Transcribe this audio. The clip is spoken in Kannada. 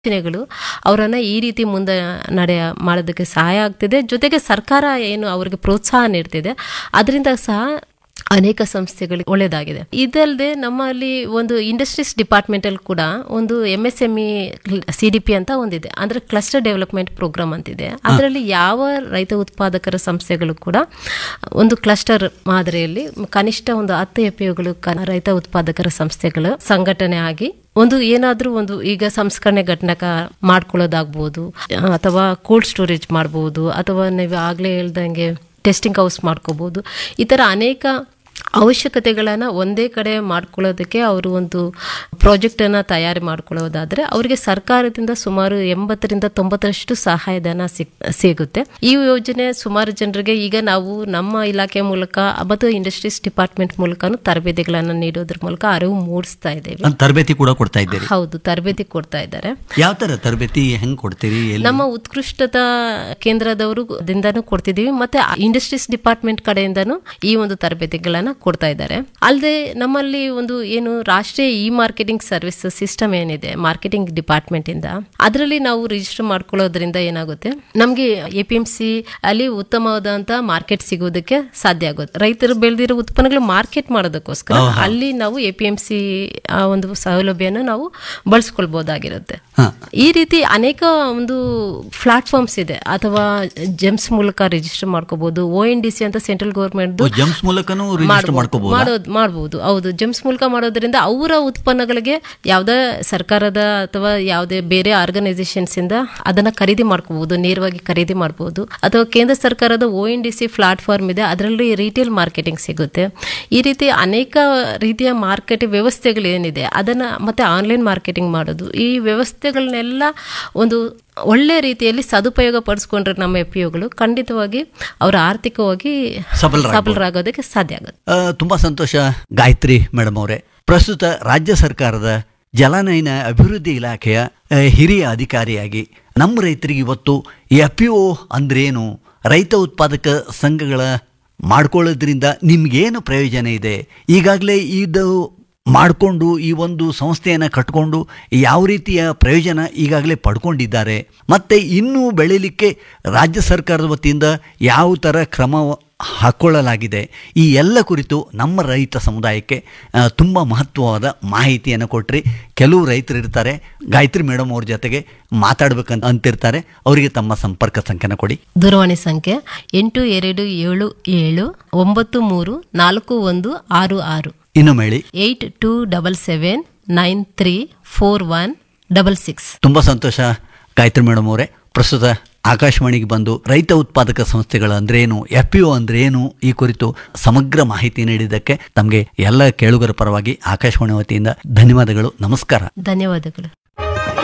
ಯೋಜನೆಗಳು ಅವರನ್ನ ಈ ರೀತಿ ಮುಂದೆ ನಡೆ ಮಾಡೋದಕ್ಕೆ ಸಹಾಯ ಆಗ್ತಿದೆ ಜೊತೆಗೆ ಸರ್ಕಾರ ಏನು ಅವರಿಗೆ ಪ್ರೋತ್ಸಾಹ ನೀಡ್ತಿದೆ ಅದರಿಂದ ಸಹ ಅನೇಕ ಸಂಸ್ಥೆಗಳಿಗೆ ಒಳ್ಳೆಯದಾಗಿದೆ ಇದಲ್ಲದೆ ನಮ್ಮಲ್ಲಿ ಒಂದು ಇಂಡಸ್ಟ್ರೀಸ್ ಡಿಪಾರ್ಟ್ಮೆಂಟ್ ಅಲ್ಲಿ ಕೂಡ ಒಂದು M S M E C D P ಅಂತ ಒಂದಿದೆ ಅಂದ್ರೆ ಕ್ಲಸ್ಟರ್ ಡೆವಲಪ್ಮೆಂಟ್ ಪ್ರೋಗ್ರಾಮ್ ಅಂತಿದೆ ಅದರಲ್ಲಿ ಯಾವ ರೈತ ಉತ್ಪಾದಕರ ಸಂಸ್ಥೆಗಳು ಕೂಡ ಒಂದು ಕ್ಲಸ್ಟರ್ ಮಾದರಿಯಲ್ಲಿ ಕನಿಷ್ಠ ಒಂದು ಹತ್ತು ಎಫ್ ಪಿಗಳು ರೈತ ಉತ್ಪಾದಕರ ಸಂಸ್ಥೆಗಳ ಸಂಘಟನೆ ಆಗಿ ಒಂದು ಏನಾದ್ರೂ ಒಂದು ಈಗ ಸಂಸ್ಕರಣೆ ಘಟನಕ ಮಾಡ್ಕೊಳ್ಳೋದಾಗ್ಬೋದು ಅಥವಾ ಕೋಲ್ಡ್ ಸ್ಟೋರೇಜ್ ಮಾಡ್ಬೋದು ಅಥವಾ ನೀವು ಆಗ್ಲೇ ಹೇಳ್ದಂಗೆ ಟೆಸ್ಟಿಂಗ್ ಹೌಸ್ ಮಾಡ್ಕೋಬಹುದು ಈ ಥರ ಅನೇಕ ಅವಶ್ಯಕತೆಗಳನ್ನು ಒಂದೇ ಕಡೆ ಮಾಡ್ಕೊಳ್ಳೋದಕ್ಕೆ ಅವರು ಒಂದು ಪ್ರಾಜೆಕ್ಟನ್ನು ತಯಾರಿ ಮಾಡ್ಕೊಳ್ಳೋದಾದ್ರೆ ಅವರಿಗೆ ಸರ್ಕಾರದಿಂದ ಸುಮಾರು ಎಂಬತ್ತರಿಂದ ತೊಂಬತ್ತರಷ್ಟು ಸಹಾಯಧನ ಸಿಗ್ ಸಿಗುತ್ತೆ ಈ ಯೋಜನೆ ಸುಮಾರು ಜನರಿಗೆ ಈಗ ನಾವು ನಮ್ಮ ಇಲಾಖೆ ಮೂಲಕ ಮತ್ತು ಇಂಡಸ್ಟ್ರೀಸ್ ಡಿಪಾರ್ಟ್ಮೆಂಟ್ ಮೂಲಕನೂ ತರಬೇತಿಗಳನ್ನು ನೀಡೋದ್ರ ಮೂಲಕ ಅರಿವು ಮೂಡಿಸ್ತಾ ಇದ್ದೇವೆ ಅದ್ ತರಬೇತಿ ಕೂಡ ಕೊಡ್ತಾ ಇದ್ದೀರಿ ಹೌದು ತರಬೇತಿ ಕೊಡ್ತಾ ಇದ್ದಾರೆ ಯಾವ ತರ ತರಬೇತಿ ಹೆಂಗ್ ಕೊಡ್ತೀರಿ ಎಲ್ಲಿ ನಮ್ಮ ಉತ್ಕೃಷ್ಟತಾ ಕೇಂದ್ರದವರು ದಿಂದಾನು ಕೊಡ್ತಿದೀವಿ ಮತ್ತೆ ಇಂಡಸ್ಟ್ರೀಸ್ ಡಿಪಾರ್ಟ್ಮೆಂಟ್ ಕಡೆಯಿಂದನೂ ಈ ಒಂದು ತರಬೇತಿಗಳನ್ನ ಕೊಡ್ತಾ ಇದ್ದಾರೆ ಅಲ್ಲದೆ ನಮ್ಮಲ್ಲಿ ಒಂದು ಏನು ರಾಷ್ಟ್ರೀಯ ಇ ಮಾರ್ಕೆಟಿಂಗ್ ಸರ್ವಿಸ್ ಸಿಸ್ಟಮ್ ಏನಿದೆ ಮಾರ್ಕೆಟಿಂಗ್ ಡಿಪಾರ್ಟ್ಮೆಂಟ್ ಇಂದ ಅದರಲ್ಲಿ ನಾವು ರಿಜಿಸ್ಟರ್ ಮಾಡ್ಕೊಳ್ಳೋದ್ರಿಂದ ಏನಾಗುತ್ತೆ ನಮ್ಗೆ ಎ ಪಿ ಎಂ ಸಿ ಅಲ್ಲಿ ಉತ್ತಮವಾದಂತ ಮಾರ್ಕೆಟ್ ಸಿಗೋದಕ್ಕೆ ಸಾಧ್ಯ ಆಗುತ್ತೆ ರೈತರು ಬೆಳೆದಿರೋ ಉತ್ಪನ್ನಗಳು ಮಾರ್ಕೆಟ್ ಮಾಡೋದಕ್ಕೋಸ್ಕರ ಅಲ್ಲಿ ನಾವು ಎ ಪಿ ಎಂ ಸಿ ಒಂದು ಸೌಲಭ್ಯನ ನಾವು ಬಳಸ್ಕೊಳ್ಬಹುದಾಗಿರುತ್ತೆ ಹಾ. ಈ ರೀತಿ ಅನೇಕ ಒಂದು ಪ್ಲಾಟ್ಫಾರ್ಮ್ಸ್ ಇದೆ ಅಥವಾ ಜೆಮ್ಸ್ ಮೂಲಕ ರಿಜಿಸ್ಟರ್ ಮಾಡ್ಕೋಬಹುದು ಒ ಎನ್ ಡಿ ಸಿ ಅಂತ ಸೆಂಟ್ರಲ್ ಗೌರ್ಮೆಂಟ್ ಜಮ್ಸ್ ಮೂಲಕನೂ ರಿಜಿಸ್ಟರ್ ಮಾಡ್ಕೋಬಹುದು ಮಾಡೋದು ಮಾಡಬಹುದು ಹೌದು ಜೆಮ್ಸ್ ಮೂಲಕ ಮಾಡೋದ್ರಿಂದ ಅವರ ಉತ್ಪನ್ನಗಳಿಗೆ ಯಾವುದೇ ಸರ್ಕಾರದ ಅಥವಾ ಯಾವುದೇ ಬೇರೆ ಆರ್ಗನೈಸೇಷನ್ಸ್ ಇಂದ ಅದನ್ನ ಖರೀದಿ ಮಾಡ್ಕೋಬಹುದು ನೇರವಾಗಿ ಖರೀದಿ ಮಾಡಬಹುದು ಅಥವಾ ಕೇಂದ್ರ ಸರ್ಕಾರದ O N D C platform ಇದೆ ಅದರಲ್ಲಿ ರಿಟೇಲ್ ಮಾರ್ಕೆಟಿಂಗ್ ಸಿಗುತ್ತೆ ಈ ರೀತಿ ಅನೇಕ ರೀತಿಯ ಮಾರ್ಕೆಟ್ ವ್ಯವಸ್ಥೆಗಳು ಏನಿದೆ ಅದನ್ನ ಮತ್ತೆ ಆನ್ಲೈನ್ ಮಾರ್ಕೆಟಿಂಗ್ ಮಾಡೋದು ಈ ವ್ಯವಸ್ಥೆಗಳನ್ನೆಲ್ಲ ಒಂದು ಒಳ್ಳೆ ರೀತಿಯಲ್ಲಿ ಸದುಪಯೋಗ ಪಡಿಸ್ಕೊಂಡ್ರೆ ನಮ್ಮ ಎಫ್ ಪಿಒಗಳು ಖಂಡಿತವಾಗಿ ಅವರ ಆರ್ಥಿಕವಾಗಿ ಸಬಲರಾಗ್ಬೋದು. ಸಬಲರಾಗೋದಕ್ಕೆ ಸಾಧ್ಯ ಆಗುತ್ತೆ ಆ, ತುಂಬಾ ಸಂತೋಷ ಗಾಯತ್ರಿ ಮೇಡಮ್ ಅವರೇ ಪ್ರಸ್ತುತ ರಾಜ್ಯ ಸರ್ಕಾರದ ಜಲನಯನ ಅಭಿವೃದ್ಧಿ ಇಲಾಖೆಯ ಆ, ಹಿರಿಯ ಅಧಿಕಾರಿಯಾಗಿ ನಮ್ಮ ರೈತರಿಗೆ ಇವತ್ತು ಎಫ್ ಪಿ ಒ ಅಂದ್ರೇನು ರೈತ ಉತ್ಪಾದಕ ಸಂಘಗಳ ಮಾಡ್ಕೊಳ್ಳೋದ್ರಿಂದ ನಿಮ್ಗೇನು ಪ್ರಯೋಜನ ಇದೆ ಈಗಾಗಲೇ ಇದು ಮಾಡಿಕೊಂಡು ಈ ಒಂದು ಸಂಸ್ಥೆಯನ್ನು ಕಟ್ಕೊಂಡು ಯಾವ ರೀತಿಯ ಪ್ರಯೋಜನ ಈಗಾಗಲೇ ಪಡ್ಕೊಂಡಿದ್ದಾರೆ ಮತ್ತು ಇನ್ನೂ ಬೆಳೀಲಿಕ್ಕೆ ರಾಜ್ಯ ಸರ್ಕಾರದ ವತಿಯಿಂದ ಯಾವ ಥರ ಕ್ರಮ ಹಾಕ್ಕೊಳ್ಳಲಾಗಿದೆ ಈ ಎಲ್ಲ ಕುರಿತು ನಮ್ಮ ರೈತ ಸಮುದಾಯಕ್ಕೆ ತುಂಬ ಮಹತ್ವವಾದ ಮಾಹಿತಿಯನ್ನು ಕೊಟ್ಟರೆ ಕೆಲವು ರೈತರು ಇರ್ತಾರೆ ಗಾಯತ್ರಿ ಮೇಡಮ್ ಅವ್ರ ಜೊತೆಗೆ ಮಾತಾಡ್ಬೇಕಂತ ಅಂತಿರ್ತಾರೆ ಅವರಿಗೆ ತಮ್ಮ ಸಂಪರ್ಕ ಸಂಖ್ಯೆನ ಕೊಡಿ ದೂರವಾಣಿ ಸಂಖ್ಯೆ ಎಂಟು ಎರಡು ಏಳು ಏಳು ಒಂಬತ್ತು ಮೂರು ನಾಲ್ಕು ಒಂದು ಆರು ಆರು ಇನ್ನೊಮ್ಮೆ ಹೇಳಿ eight two double seven nine three four one double six ತುಂಬ ಸಂತೋಷ ಗಾಯತ್ರಿ ಮೇಡಮ್ ಅವರೇ ಪ್ರಸ್ತುತ ಆಕಾಶವಾಣಿಗೆ ಬಂದು ರೈತ ಉತ್ಪಾದಕ ಸಂಸ್ಥೆಗಳು ಅಂದ್ರೇನು ಎಫ್ ಪಿ ಒ ಅಂದ್ರೇನು ಈ ಕುರಿತು ಸಮಗ್ರ ಮಾಹಿತಿ ನೀಡಿದ್ದಕ್ಕೆ ತಮಗೆ ಎಲ್ಲ ಕೇಳುಗರ ಪರವಾಗಿ ಆಕಾಶವಾಣಿ ವತಿಯಿಂದ ಧನ್ಯವಾದಗಳು ನಮಸ್ಕಾರ ಧನ್ಯವಾದಗಳು